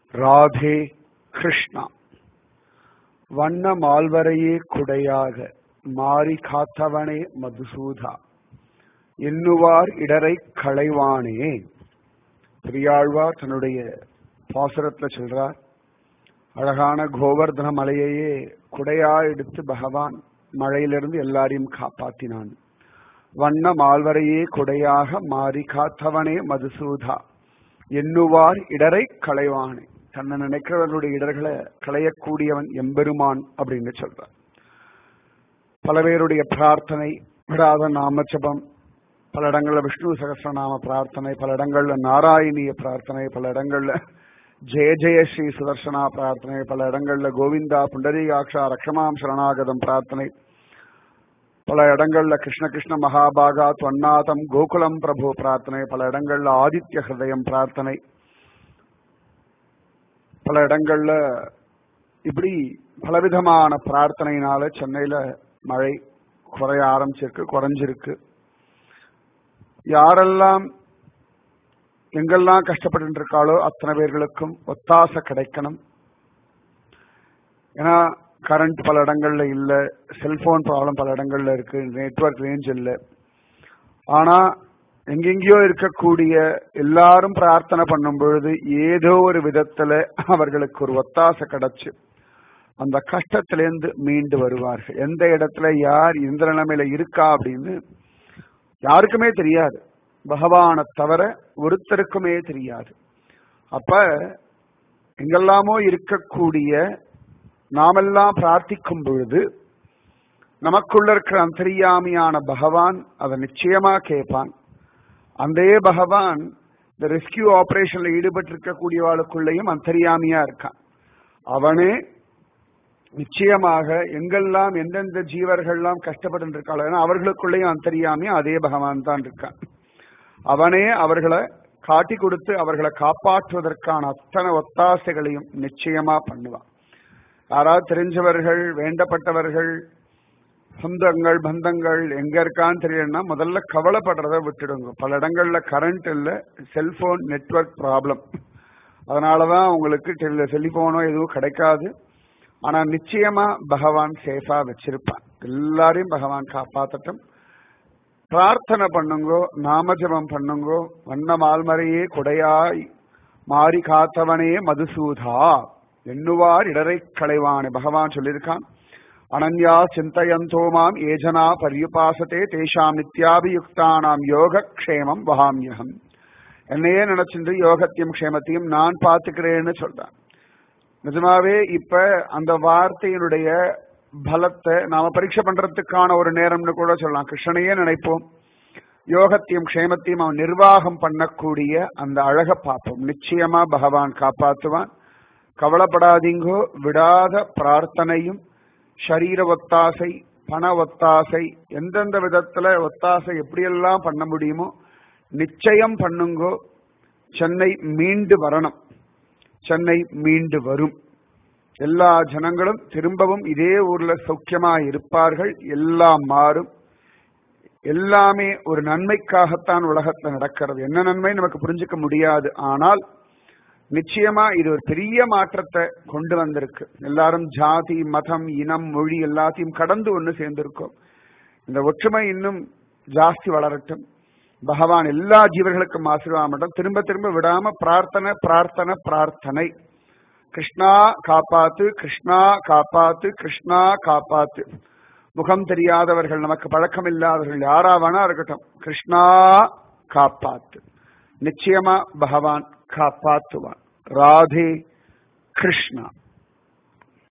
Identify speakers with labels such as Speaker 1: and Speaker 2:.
Speaker 1: ராதே கிருஷ்ணா வண்ண மால்வரையே குடையாக மாறி காத்தவனே மதுசூதா எண்ணுவார் இடரை களைவானே பெரியாழ்வார் தன்னுடைய பாசுரத்துல சொல்றார் அழகான கோவர்தன மலையையே குடையா எடுத்து பகவான் மழையிலிருந்து எல்லாரையும் காப்பாத்தினான் வண்ண மால்வரையே குடையாக மாறி காத்தவனே மதுசூதா எண்ணுவார் இடரை களைவானே தன்னை நினைக்கிறவர்களுடைய இடர்களை களையக்கூடியவன் எம்பெருமான் அப்படின்னு சொல்றார் பல பேருடைய பிரார்த்தனை விடாத நாமச்சபம் பல இடங்கள்ல விஷ்ணு சகசிரநாம பிரார்த்தனை பல இடங்கள்ல நாராயணிய பிரார்த்தனை பல இடங்கள்ல ஜெய ஜெய ஸ்ரீ சுதர்சனா பிரார்த்தனை பல இடங்கள்ல கோவிந்தா புண்டரீகாட்சா ரக்ஷமாம் சரணாகதம் பிரார்த்தனை பல இடங்கள்ல கிருஷ்ண கிருஷ்ண மகாபாகா தொன்னாதம் கோகுலம் பிரபு பிரார்த்தனை பல இடங்கள்ல ஆதித்ய ஹிருதயம் பிரார்த்தனை பல இடங்கள்ல இப்படி பலவிதமான பிரார்த்தனையினால சென்னையில மழை குறைய ஆரம்பிச்சிருக்கு குறைஞ்சிருக்கு யாரெல்லாம் எங்கெல்லாம் கஷ்டப்பட்டு இருக்காளோ அத்தனை பேர்களுக்கும் ஒத்தாசை கிடைக்கணும் ஏன்னா கரண்ட் பல இடங்கள்ல இல்ல செல்போன் ப்ராப்ளம் பல இடங்கள்ல இருக்கு நெட்ஒர்க் ரேஞ்ச் இல்ல ஆனா எங்கெங்கேயோ இருக்கக்கூடிய எல்லாரும் பிரார்த்தனை பண்ணும் பொழுது ஏதோ ஒரு விதத்துல அவர்களுக்கு ஒரு ஒத்தாசை கிடைச்சு அந்த கஷ்டத்திலேருந்து மீண்டு வருவார்கள் எந்த இடத்துல யார் எந்த நிலைமையில இருக்கா அப்படின்னு யாருக்குமே தெரியாது பகவானை தவிர ஒருத்தருக்குமே தெரியாது அப்ப எங்கெல்லாமோ இருக்கக்கூடிய நாமெல்லாம் பிரார்த்திக்கும் பொழுது நமக்குள்ள இருக்கிற அந்தரியாமியான பகவான் அதை நிச்சயமா கேட்பான் அதே பகவான் இந்த ரெஸ்கியூ ஆபரேஷன்ல ஈடுபட்டு இருக்கக்கூடியவாளுக்குள்ளேயும் அந்தரியாமியா இருக்கான் அவனே நிச்சயமாக எங்கெல்லாம் எந்தெந்த ஜீவர்கள்லாம் கஷ்டப்பட்டு இருக்காளோ ஏன்னா அவர்களுக்குள்ளேயும் அந்தரியாமி அதே பகவான் தான் இருக்கான் அவனே அவர்களை காட்டி கொடுத்து அவர்களை காப்பாற்றுவதற்கான அத்தனை ஒத்தாசைகளையும் நிச்சயமா பண்ணுவான் யாராவது தெரிஞ்சவர்கள் வேண்டப்பட்டவர்கள் சொந்தங்கள் பந்தங்கள் எங்க இருக்கான்னு தெரியலன்னா முதல்ல கவலைப்படுறத விட்டுடுங்க பல இடங்கள்ல கரண்ட் இல்ல செல்போன் நெட்ஒர்க் ப்ராப்ளம் அதனாலதான் உங்களுக்கு செல்போனோ எதுவும் கிடைக்காது ஆனா நிச்சயமா பகவான் சேஃபா வச்சிருப்பான் எல்லாரையும் பகவான் காப்பாத்தட்டும் பிரார்த்தனை பண்ணுங்கோ நாமஜபம் பண்ணுங்கோ வண்ண மால்மறையே கொடையாய் மாறி காத்தவனே மதுசூதா எண்ணுவார் இடரை களைவானே பகவான் சொல்லியிருக்கான் அனன்யா சிந்தயந்தோ மாம் ஏஜனா பரியுபாசத்தே தேஷாம் நித்யாபியுக்தானாம் யோக க்ஷேமம் வகாமியகம் என்னையே நினைச்சிட்டு யோகத்தையும் க்ஷேமத்தையும் நான் பார்த்துக்கிறேன்னு சொல்றான் நிஜமாவே இப்ப அந்த வார்த்தையினுடைய பலத்தை நாம பரீட்சை பண்றதுக்கான ஒரு நேரம்னு கூட சொல்லலாம் கிருஷ்ணனையே நினைப்போம் யோகத்தையும் க்ஷேமத்தையும் அவன் நிர்வாகம் பண்ணக்கூடிய அந்த அழக பார்ப்போம் நிச்சயமா பகவான் காப்பாத்துவான் கவலைப்படாதீங்கோ விடாத பிரார்த்தனையும் ஷரீர ஒத்தாசை பண ஒத்தாசை எந்தெந்த விதத்துல ஒத்தாசை எப்படியெல்லாம் பண்ண முடியுமோ நிச்சயம் பண்ணுங்கோ சென்னை மீண்டு வரணும் சென்னை மீண்டு வரும் எல்லா ஜனங்களும் திரும்பவும் இதே ஊர்ல சௌக்கியமா இருப்பார்கள் எல்லாம் மாறும் எல்லாமே ஒரு நன்மைக்காகத்தான் உலகத்துல நடக்கிறது என்ன நன்மை நமக்கு புரிஞ்சுக்க முடியாது ஆனால் நிச்சயமா இது ஒரு பெரிய மாற்றத்தை கொண்டு வந்திருக்கு எல்லாரும் ஜாதி மதம் இனம் மொழி எல்லாத்தையும் கடந்து ஒண்ணு சேர்ந்திருக்கோம் இந்த ஒற்றுமை இன்னும் ஜாஸ்தி வளரட்டும் பகவான் எல்லா ஜீவர்களுக்கும் ஆசீர்வாதம் திரும்ப திரும்ப விடாம பிரார்த்தனை பிரார்த்தனை பிரார்த்தனை கிருஷ்ணா காப்பாத்து கிருஷ்ணா காப்பாத்து கிருஷ்ணா காப்பாத்து முகம் தெரியாதவர்கள் நமக்கு பழக்கம் இல்லாதவர்கள் யாரா வேணா இருக்கட்டும் கிருஷ்ணா காப்பாத்து நிச்சயமா பகவான் காப்பாத்துவான் ராதே கிருஷ்ணா